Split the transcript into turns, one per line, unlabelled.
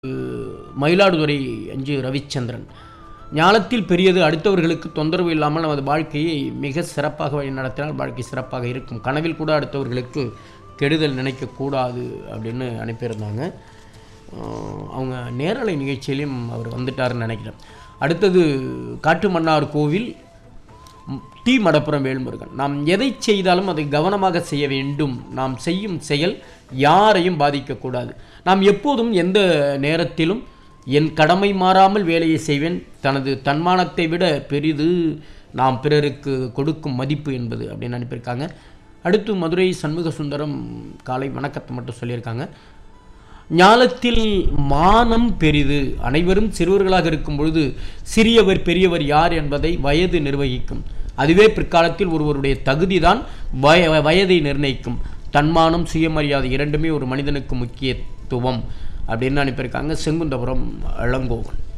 மயிலாடுதுறை அஞ்சு ரவிச்சந்திரன் ஞானத்தில் பெரியது அடுத்தவர்களுக்கு தொந்தரவு இல்லாமல் நமது வாழ்க்கையை மிக சிறப்பாக வழி நடத்தினால் வாழ்க்கை சிறப்பாக இருக்கும் கனவில் கூட அடுத்தவர்களுக்கு கெடுதல் நினைக்கக்கூடாது அப்படின்னு அனுப்பியிருந்தாங்க அஹ் அவங்க நேரலை நிகழ்ச்சியிலையும் அவர் வந்துட்டாருன்னு நினைக்கிறேன் அடுத்தது காட்டுமன்னார் கோவில் ம், டி மடப்புறம் வேல்முருகன் நாம் எதை செய்தாலும் அதை கவனமாக செய்ய வேண்டும் நாம் செய்யும் செயல் யாரையும் பாதிக்கக்கூடாது நாம் எப்போதும் எந்த நேரத்திலும் என் கடமை மாறாமல் வேலையை செய்வேன் தனது தன்மானத்தை விட பெரிது நாம் பிறருக்கு கொடுக்கும் மதிப்பு என்பது அப்படின்னு அனுப்பியிருக்காங்க அடுத்து மதுரை சண்முக சுந்தரம் காலை வணக்கத்தை மட்டும் சொல்லியிருக்காங்க ஞாலத்தில் மானம் பெரிது அனைவரும் சிறுவர்களாக இருக்கும் பொழுது சிறியவர் பெரியவர் யார் என்பதை வயது நிர்வகிக்கும் அதுவே பிற்காலத்தில் ஒருவருடைய தகுதிதான் வய வயதை நிர்ணயிக்கும் தன்மானம் சுயமரியாதை இரண்டுமே ஒரு மனிதனுக்கு முக்கியத்துவம் அப்படின்னு அனுப்பியிருக்காங்க செங்குந்தபுரம் இளங்கோவன்